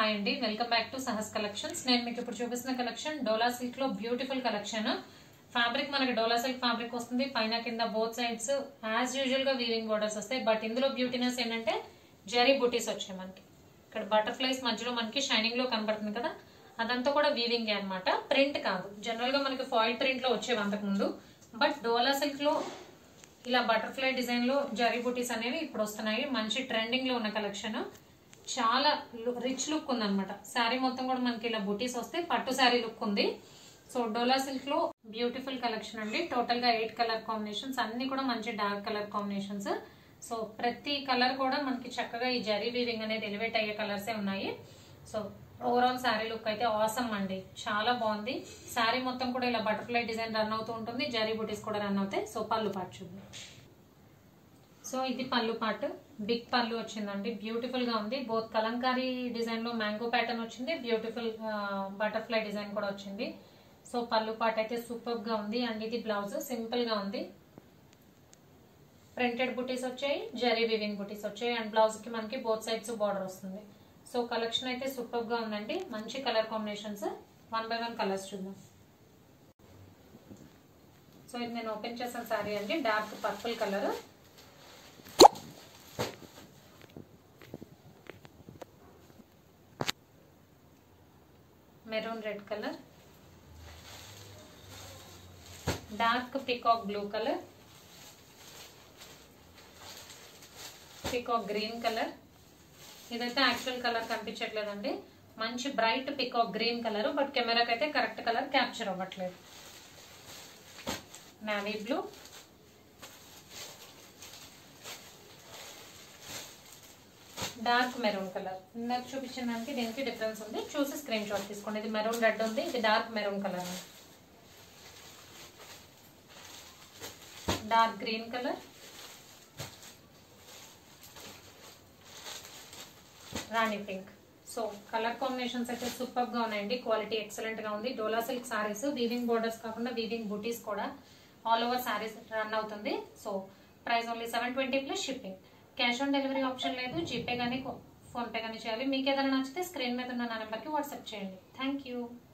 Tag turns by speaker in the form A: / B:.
A: hi అండి welcome back to Sahas collections నేను మీకు ఇప్పుడు చూపిస్తున్న కలెక్షన్ డోలా సిల్క్ లో బ్యూటిఫుల్ కలెక్షన్ ఫ్యాబ్రిక్ మనకి డోలా సిల్క్ ఫ్యాబ్రిక్ వస్తుంది పైన కింద బోత్ సైడ్స్ యాజ్ యూజువల్ గా వీవింగ్ బోర్డర్స్ వస్తాయి బట్ ఇందులో బ్యూటీనెస్ ఏంటంటే జరీ బుటీస్ వచ్చాయి మనకి ఇక్కడ బటర్ఫ్లైస్ మధ్యలో మనకి షైనింగ్ లో కనబడుతుంది కదా అదంతా కూడా వీవింగ్ అన్నమాట ప్రింట్ కాదు జనరల్ గా మనకి ఫాయిల్ ప్రింట్ లో వచ్చేవి అంతకు ముందు బట్ డోలా సిల్క్ లో ఇలా బటర్ఫ్లై డిజైన్ లో జరీ బుటీస్ అనేవి ఇప్పుడు వస్తున్నాయి మంచి ట్రెండింగ్ లో ఉన్న కలెక్షన్ చాలా రిచ్ లుక్ ఉంది అనమాట శారీ మొత్తం కూడా మనకి ఇలా బుటీస్ వస్తే పట్టు శారీ లుక్ ఉంది సో డోలా సిల్క్ లో బ్యూటిఫుల్ కలెక్షన్ అండి టోటల్ గా ఎయిట్ కలర్ కాంబినేషన్స్ అన్ని కూడా మంచి డార్క్ కలర్ కాంబినేషన్స్ సో ప్రతి కలర్ కూడా మనకి చక్కగా ఈ జరీ వీవింగ్ అనేది ఎలివేట్ అయ్యే కలర్సే ఉన్నాయి సో ఓవరాల్ శారీ లుక్ అయితే ఆసమ్ అండి చాలా బాగుంది శారీ మొత్తం కూడా ఇలా బటర్ఫ్లై డిజైన్ రన్ అవుతూ ఉంటుంది జరీ బుటీస్ కూడా రన్ అవుతాయి సో పళ్ళు పాటు చూద్దాం సో ఇది పళ్ళు పార్ట్ బిగ్ పళ్ళు వచ్చిందండి బ్యూటిఫుల్ గా ఉంది బోత్ కలంకారీ డిజైన్ లో మ్యాంగో ప్యాటర్న్ వచ్చింది బ్యూటిఫుల్ బటర్ఫ్లై డిజైన్ కూడా వచ్చింది సో పళ్ళు పార్ట్ అయితే సూపర్ గా ఉంది అండ్ ఇది బ్లౌజ్ సింపుల్ గా ఉంది ప్రింటెడ్ బుటీస్ వచ్చాయి జరీ వివింగ్ బుటీస్ వచ్చాయి అండ్ బ్లౌజ్ కి మనకి బోత్ సైడ్స్ బార్డర్ వస్తుంది సో కలెక్షన్ అయితే సూపర్ గా ఉందండి మంచి colour combinations one by one colours చూద్దాం సో ఇది నేను ఓపెన్ చేసిన సారీ అండి dark purple colour maroon red colour dark peacock blue colour peacock green colour ఇదైతే యాక్చువల్ కలర్ కనిపించట్లేదండి మంచి bright peacock green colour but కెమెరాకి అయితే కరెక్ట్ కలర్ క్యాప్చర్ అవ్వట్లేదు navy blue dark maroon colour ఇందాక చూపించిన దానికి దీనికి డిఫరెన్స్ ఉంది చూసి స్క్రీన్ షాట్ తీసుకోండి ఇది మెరూన్ రెడ్ ఉంది ఇది dark maroon colour dark green colour rani pink so colour combinations అయితే సూపర్ గా ఉన్నాయండి క్వాలిటీ ఎక్సలెంట్ గా ఉంది Dola silk saris weaving borders కాకుండా వీవింగ్ బుటీస్ కూడా ఆల్ ఓవర్ సారీస్ రన్ అవుతుంది so price only seven twenty plus shipping cash on delivery option లేదు GPay కానీ ఫోన్పే కానీ చేయాలి మీకు ఏదైనా నచ్చితే స్క్రీన్ మీద ఉన్న నా నెంబర్కి వాట్సాప్ చేయండి థ్యాంక్ యూ